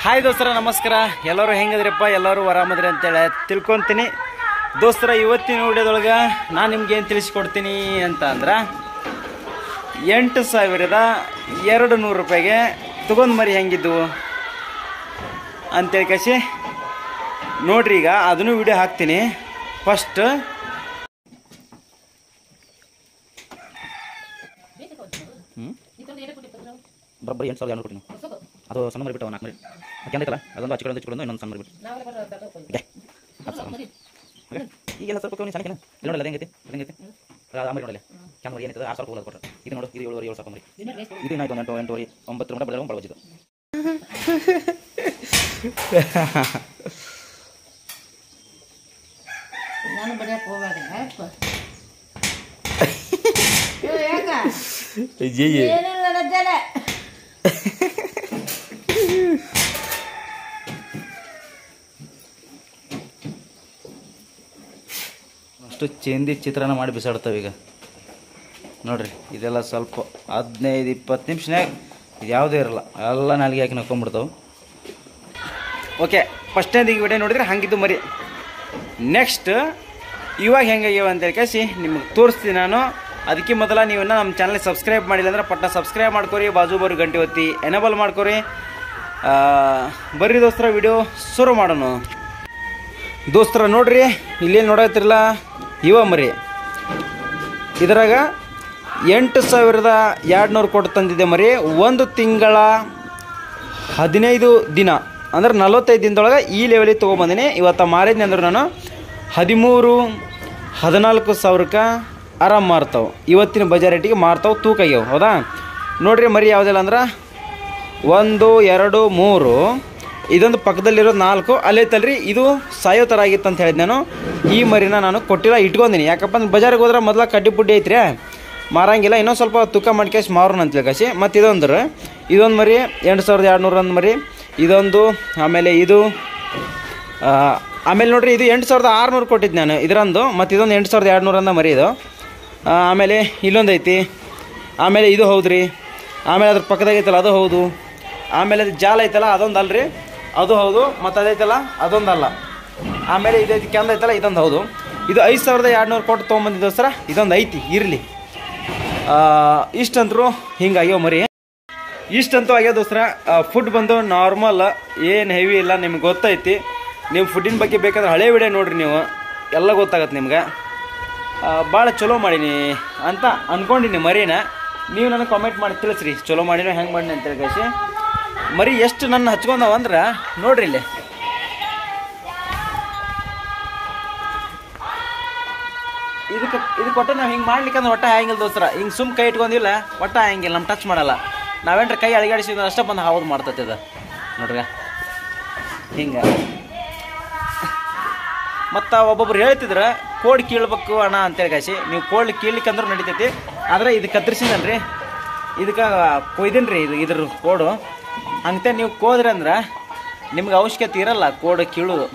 hi ದೋಸ್ತರ ನಮಸ್ಕಾರ ಎಲ್ಲರೂ ಹೆಂಗದ್ರಪ್ಪ ಎಲ್ಲರೂ ಆರಾಮದ್ರಿ ಅಂತೇಳಿ ತಿಳ್ಕೊತೀನಿ ದೋಸ್ತರ ಇವತ್ತಿನ ವಿಡಿಯೋದೊಳಗೆ ನಾನು ನಿಮ್ಗೆ ಏನು ತಿಳಿಸ್ಕೊಡ್ತೀನಿ ಅಂತ ಅಂದ್ರೆ ಎಂಟು ಸಾವಿರದ ಎರಡು ನೂರು ರೂಪಾಯಿಗೆ ತಗೊಂಡ್ ಮರಿ ಹೆಂಗಿದ್ವು ಅಂತೇಳಿ ಕಸಿ ನೋಡ್ರಿ ಈಗ ಅದನ್ನು ವಿಡಿಯೋ ಹಾಕ್ತೀನಿ ಫಸ್ಟ್ ಬರೋಬ್ಬರಿ ಎಂಟು ಸಾವಿರದ ಎರಡು ಕೊಡ್ತೀನಿ ಅದು ಸಣ್ಣ ಮರಿ ಬಿಟ್ಟು ನಾಲ್ಕು ಮರಿ ಕೆಂದೈತಲ್ಲ ಅದೊಂದು ಹಚ್ಕೊಂಡು ಹಚ್ಕೊಂಡು ಇನ್ನೊಂದು ಸಣ್ಣ ಮರಿ ಬಿಟ್ಟು ಓಕೆ ಹತ್ತು ಸಾವಿರ ಓಕೆ ಈಗೆಲ್ಲ ಸ್ವಲ್ಪ ನೀವು ಸಣ್ಣಕಿನ ಇಲ್ಲಿ ನೋಡಲ್ಲ ಹೆಂಗೈತಿ ಹೆಂಗೈತಿ ಆ ಮರಿ ನೋಡಲ್ಲ ಕೆಂದ ಮರಿ ಏನೈತೆ ಆರು ಸಾವಿರ ಹೋಗೋದು ಕೊಟ್ಟರೆ ಇದು ನೋಡು ಇದು ಏಳುವರೆ ಏಳು ಸಾವಿರ ಮರಿ ಇದು ಏನಾಯ್ತು ಒಂದು ಎಂಟು ಎಂಟುವರೆ ಒಂಬತ್ತು ಮಟ್ಟ ಬೆಳೆದ ಬಳವಜಿದ್ದು ನಾನು ಬಡಿಯಕ್ಕೆ ಹೋಗ್ಬೇಡ ಯಾಕ ಇವ್ ಯಾಕ ಏನಿಲ್ಲ ರಜ್ಜಲೆ ಅಷ್ಟು ಚೇಂದಿ ಚಿತ್ರಾನ್ನ ಮಾಡಿ ಬಿಸಾಡ್ತಾವೆ ಈಗ ನೋಡ್ರಿ ಇದೆಲ್ಲ ಸ್ವಲ್ಪ ಹದಿನೈದು ಇಪ್ಪತ್ತು ನಿಮಿಷನಾಗ ಇದು ಯಾವುದೇ ಇರಲ್ಲ ಎಲ್ಲ ನಾಲ್ಗೆ ಹಾಕಿ ನಕ್ಕೊಂಬಿಡ್ತಾವೆ ಓಕೆ ಫಸ್ಟ್ನೇದು ಈಗ ವಿಡಿಯೋ ನೋಡಿದ್ರೆ ಹಂಗಿದ್ದು ಮರಿ ನೆಕ್ಸ್ಟ್ ಇವಾಗ ಹೆಂಗಾಗ್ಯಾವ ಅಂತೇಳಿ ಕೇಸಿ ನಿಮ್ಗೆ ತೋರಿಸ್ತೀನಿ ನಾನು ಅದಕ್ಕೆ ಮೊದಲ ನೀವನ್ನ ನಮ್ಮ ಚಾನಲ್ ಸಬ್ಸ್ಕ್ರೈಬ್ ಮಾಡಿಲ್ಲ ಅಂದ್ರೆ ಪಟ್ಟ ಸಬ್ಸ್ಕ್ರೈಬ್ ಮಾಡ್ಕೊರಿ ಬಾಜು ಬರೋ ಗಂಟೆ ಒತ್ತಿ ಎನೇಬಲ್ ಮಾಡ್ಕೊರಿ ಆ, ಬರ್ರಿ ದೋಸ್ತರ ವಿಡಿಯೋ ಶುರು ಮಾಡೋಣ ದೋಸ್ತರ ನೋಡ್ರಿ ಇಲ್ಲೇನು ನೋಡತ್ತಿರಲ್ಲ ಇವ ಮರಿ ಇದರಾಗ ಎಂಟು ಸಾವಿರದ ಎರಡುನೂರು ಕೊಟ್ಟು ತಂದಿದ್ದೆ ಮರಿ ಒಂದು ತಿಂಗಳ ಹದಿನೈದು ದಿನ ಅಂದ್ರೆ ನಲವತ್ತೈದು ದಿನದೊಳಗೆ ಈ ಲೆವೆಲಿಗೆ ತೊಗೊಂಬಂದಿನಿ ಇವತ್ತು ಮಾರಿದ್ನಿ ಅಂದ್ರೆ ನಾನು ಹದಿಮೂರು ಹದಿನಾಲ್ಕು ಸಾವಿರಕ್ಕೆ ಆರಾಮ್ ಮಾರ್ತಾವೆ ಇವತ್ತಿನ ಬಜಾರ್ ರೇಟಿಗೆ ಮಾರ್ತಾವೆ ತೂಕ ಆಗ್ಯಾವ ಹೌದಾ ನೋಡ್ರಿ ಮರಿ ಯಾವುದಿಲ್ಲ ಅಂದ್ರೆ ಒಂದು ಎರಡು ಮೂರು ಇದೊಂದು ಪಕ್ಕದಲ್ಲಿರೋದು ನಾಲ್ಕು ಅಲ್ಲೈತಲ್ರಿ ಇದು ಸಾಯೋ ಥರ ಆಗಿತ್ತು ಅಂತ ಹೇಳಿದ್ ನಾನು ಈ ಮರಿನ ನಾನು ಕೊಟ್ಟಿಲ್ಲ ಇಟ್ಕೊಂದಿನಿ ಯಾಕಪ್ಪ ಅಂದ್ರೆ ಬಜಾರಿಗೆ ಹೋದ್ರೆ ಮೊದಲ ಕಡ್ಡಿ ಪುಡ್ಡಿ ಐತ್ರಿ ಮಾರಂಗಿಲ್ಲ ಇನ್ನೊಂದು ಸ್ವಲ್ಪ ತೂಕ ಮಾಡ್ಕೇಸಿ ಮಾರೋಣ ಅಂತ ಹೇಳ್ಕಸಿ ಮತ್ತು ಇದೊಂದ್ರೆ ಇದೊಂದು ಮರಿ ಎಂಟು ಸಾವಿರದ ಎರಡುನೂರ ಒಂದು ಮರಿ ಇದೊಂದು ಆಮೇಲೆ ಇದು ಆ, ಆಮೇಲೆ ನೋಡ್ರಿ ಇದು ಎಂಟು ಸಾವಿರದ ಆರುನೂರು ಕೊಟ್ಟಿದ್ದು ನಾನು ಇದರಂದು ಮತ್ತು ಇದೊಂದು ಎಂಟು ಸಾವಿರದ ಎರಡುನೂರಂದ ಮರಿ ಇದು ಆ, ಆಮೇಲೆ ಇಲ್ಲೊಂದು ಐತಿ ಆಮೇಲೆ ಇದು ಹೌದ್ರಿ ಆಮೇಲೆ ಅದ್ರ ಪಕ್ಕದಾಗ ಐತಲ್ಲ ಅದು ಹೌದು ಆಮೇಲೆ ಅದು ಜಾಲ ಐತಲ್ಲ ಅದೊಂದು ಅಲ್ರಿ ಅದು ಹೌದು ಮತ್ತು ಅದೈತಲ್ಲ ಅದೊಂದು ಅಲ್ಲ ಆಮೇಲೆ ಇದೈತಿ ಕೆಂದ ಐತಲ್ಲ ಇದೊಂದು ಹೌದು ಇದು ಐದು ಸಾವಿರದ ಎರಡುನೂರು ಕೊಟ್ಟು ತೊಗೊಂಬಂದಿದ್ದು ಸರ ಇದೊಂದು ಐತಿ ಇರಲಿ ಇಷ್ಟಂತರೂ ಹಿಂಗಾಗ್ಯಾವ ಮರಿ ಇಷ್ಟಂತೂ ಆಗ್ಯಾವ ದೋಸ್ತರ ಫುಡ್ ಬಂದು ನಾರ್ಮಲ್ ಏನು ಹೆವಿ ಇಲ್ಲ ನಿಮ್ಗೆ ಗೊತ್ತೈತಿ ನೀವು ಫುಡ್ಡಿನ ಬಗ್ಗೆ ಬೇಕಾದ್ರೆ ಹಳೆ ವಿಡಿಯೋ ನೋಡ್ರಿ ನೀವು ಎಲ್ಲ ಗೊತ್ತಾಗತ್ತೆ ನಿಮ್ಗೆ ಭಾಳ ಚಲೋ ಮಾಡೀನಿ ಅಂತ ಅಂದ್ಕೊಂಡಿನಿ ಮರಿನ ನೀವು ನನಗೆ ಕಾಮೆಂಟ್ ಮಾಡಿ ತಿಳಿಸ್ರಿ ಚಲೋ ಮಾಡಿನೋ ಹೆಂಗೆ ಮಾಡಿನಿ ಅಂತೇಳಿ ಕಳಿಸಿ ಮರಿ ಎಷ್ಟು ನನ್ನ ಹಚ್ಕೊಂಡವ ಅಂದ್ರೆ ನೋಡ್ರಿ ಇಲ್ಲಿ ಇದಕ್ಕೆ ಇದು ಕೊಟ್ಟು ನಾವು ಹಿಂಗೆ ಮಾಡ್ಲಿಕ್ಕೆ ಅಂದ್ರೆ ಒಟ್ಟ ಹಾಯಂಗಿಲ್ಲ ದೋಸ್ತರ ಹಿಂಗೆ ಸುಮ್ ಕೈ ಇಟ್ಕೊಂಡಿಲ್ಲ ಒಟ್ಟ ಹಾಯಂಗಿಲ್ಲ ನಮ್ಮ ಟಚ್ ಮಾಡಲ್ಲ ನಾವೇನ್ರ ಕೈ ಅಳಿಗಾಡಿಸಿದ್ರೆ ಅಷ್ಟೇ ಬಂದು ಹೌದು ಮಾಡ್ತೈತೆ ಅದು ನೋಡ್ರಿ ಹಿಂಗೆ ಮತ್ತು ಒಬ್ಬೊಬ್ರು ಹೇಳ್ತಿದ್ರೆ ಕೋಡ್ ಕೀಳ್ಬೇಕು ಅಣ್ಣ ಅಂತೇಳಿ ಕಾಸಿ ನೀವು ಕೋಡ್ ಕೀಳ್ಲಿಕ್ಕೆ ಅಂದ್ರೆ ನಡಿತೈತಿ ಆದರೆ ಇದು ಕತ್ತರಿಸಿದಲ್ರಿ ಇದಕ್ಕೆ ಕೊಯ್ದಿನಿ ರೀ ಇದು ಇದ್ರ ಕೋಡು ಹಂಗೆ ನೀವು ಕೋದ್ರಿ ಅಂದ್ರೆ ನಿಮ್ಗೆ ಅವಶ್ಯಕತೆ ಇರಲ್ಲ ಕೋಡ್ ಕೀಳೋದು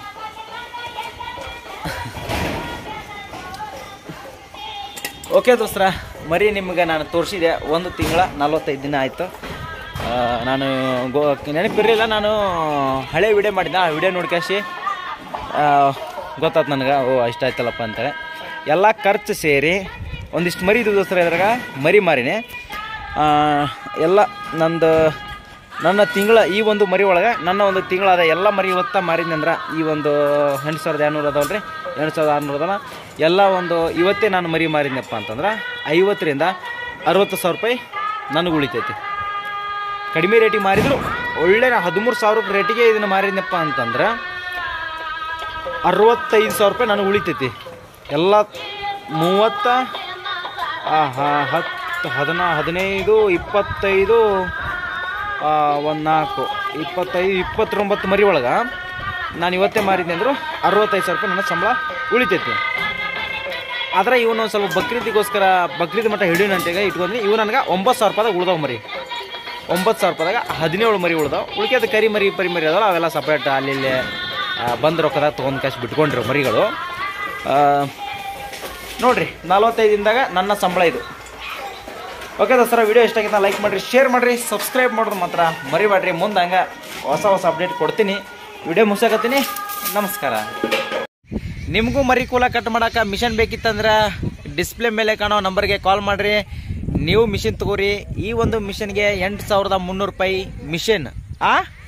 ಓಕೆ ದೋಸ್ತರ ಮರಿ ನಿಮ್ಗೆ ನಾನು ತೋರಿಸಿದೆ ಒಂದು ತಿಂಗಳ ನಲ್ವತ್ತೈದು ದಿನ ಆಯಿತು ನಾನು ಗೋ ನೆನಪಿರಲಿಲ್ಲ ನಾನು ಹಳೆ ವಿಡಿಯೋ ಮಾಡಿದ್ದೆ ಆ ವಿಡಿಯೋ ನೋಡ್ಕಾಸಿ ಗೊತ್ತಾಯ್ತು ನನಗೆ ಓ ಇಷ್ಟ ಆಯ್ತಲ್ಲಪ್ಪ ಅಂತೇಳಿ ಎಲ್ಲ ಖರ್ಚು ಸೇರಿ ಒಂದಿಷ್ಟು ಮರಿ ಇದು ದೋಸ್ತರ ಇದ್ರಾಗ ಮರಿ ಮಾರಿನಿ ಆ, ಎಲ್ಲ ನಂದು ನನ್ನ ತಿಂಗಳ ಈ ಒಂದು ಮರಿ ಒಳಗೆ ನನ್ನ ಒಂದು ತಿಂಗಳಾದ ಎಲ್ಲ ಮರಿ ಇವತ್ತ ಮಾರಿದ್ನಿ ಅಂದ್ರೆ ಈ ಒಂದು ಎಂಟು ಸಾವಿರದ ಎರಡುನೂರು ಅದಾವಲ್ಲ ರೀ ಎಂಟು ಸಾವಿರದ ಆರುನೂರು ಅದಾವ ಎಲ್ಲ ಒಂದು ಇವತ್ತೇ ನಾನು ಮರಿ ಮಾರಿದ್ನಪ್ಪ ಅಂತಂದ್ರೆ ಐವತ್ತರಿಂದ ಅರವತ್ತು ಸಾವಿರ ರೂಪಾಯಿ ನನಗೆ ಉಳಿತೈತಿ ಕಡಿಮೆ ರೇಟಿಗೆ ಮಾರಿದ್ರು ಒಳ್ಳೆ ಹದಿಮೂರು ಸಾವಿರ ರೇಟಿಗೆ ಇದನ್ನು ಮಾರಿದ್ನಪ್ಪ ಅಂತಂದ್ರೆ ಅರವತ್ತೈದು ಸಾವಿರ ರೂಪಾಯಿ ನನಗೆ ಉಳಿತೈತಿ ಎಲ್ಲ ಮೂವತ್ತ ಹಾ ಹತ್ತು ಹದಿನಾ ಹದಿನೈದು ಇಪ್ಪತ್ತೈದು ಒಂದು ನಾಲ್ಕು ಇಪ್ಪತ್ತೈದು ಇಪ್ಪತ್ತೊಂಬತ್ತು ಮರಿ ಒಳಗೆ ನಾನು ಇವತ್ತೇ ಮಾರಿದ್ದೆ ಅಂದರು ಅರವತ್ತೈದು ಸಾವಿರ ರೂಪಾಯಿ ನನ್ನ ಸಂಬಳ ಉಳಿತೈತಿ ಆದ್ರೆ ಇವನು ಸ್ವಲ್ಪ ಬಕ್ರೀದಿಗೋಸ್ಕರ ಬಕ್ರೀದ್ ಮಟ್ಟ ಹಿಡಿಯೋಣ ಅಂತೇಳಿ ಇಟ್ಕೊಂಡ್ರಿ ಇವು ನನಗೆ ಒಂಬತ್ತು ಸಾವಿರ ರೂಪಾಯಿದಾಗ ಉಳ್ದವ್ ಮರಿ ಒಂಬತ್ತು ಸಾವಿರ ರೂಪಾಯಿದಾಗ ಹದಿನೇಳು ಮರಿ ಉಳ್ದವು ಉಳಿಕೆದ ಕರಿ ಮರಿ ಪರಿ ಮರಿ ಅದಾವಲ್ಲ ಅವೆಲ್ಲ ಸಪ್ರೇಟ್ ಅಲ್ಲಿ ಇಲ್ಲಿ ಬಂದು ರೊಕ್ಕದಾಗ ತೊಗೊಂಡು ಕ್ಯಾಶ್ ಬಿಟ್ಕೊಂಡಿರೋ ಮರಿಗಳು ಆ, ನೋಡ್ರಿ ನಲ್ವತ್ತೈದಿಂದಾಗ ನನ್ನ ಸಂಬಳ ಇದು ಓಕೆ ದೋಸ್ತರ ವಿಡಿಯೋ ಇಷ್ಟ ಆಗಿದ್ದ ಲೈಕ್ ಮಾಡಿರಿ ಶೇರ್ ಮಾಡಿರಿ ಸಬ್ಸ್ಕ್ರೈಬ್ ಮಾಡೋದು ಮಾತ್ರ ಮರಿಬೇಡ್ರಿ ಮುಂದೆ ಹಂಗೆ ಹೊಸ ಹೊಸ ಅಪ್ಡೇಟ್ ಕೊಡ್ತೀನಿ ವಿಡಿಯೋ ಮುಗಿಸಾಕತ್ತೀನಿ ನಮಸ್ಕಾರ ನಿಮಗೂ ಮರಿ ಕೂಲ ಕಟ್ ಮಾಡಕ್ಕೆ ಮಿಷನ್ ಬೇಕಿತ್ತಂದ್ರೆ ಡಿಸ್ಪ್ಲೇ ಮೇಲೆ ಕಾಣೋ ನಂಬರ್ಗೆ ಕಾಲ್ ಮಾಡಿರಿ ನೀವು ಮಿಷಿನ್ ತಗೋರಿ ಈ ಒಂದು ಮಿಷನ್ಗೆ ಎಂಟು ಸಾವಿರದ ಮುನ್ನೂರು ರೂಪಾಯಿ ಮಿಷನ್ ಆ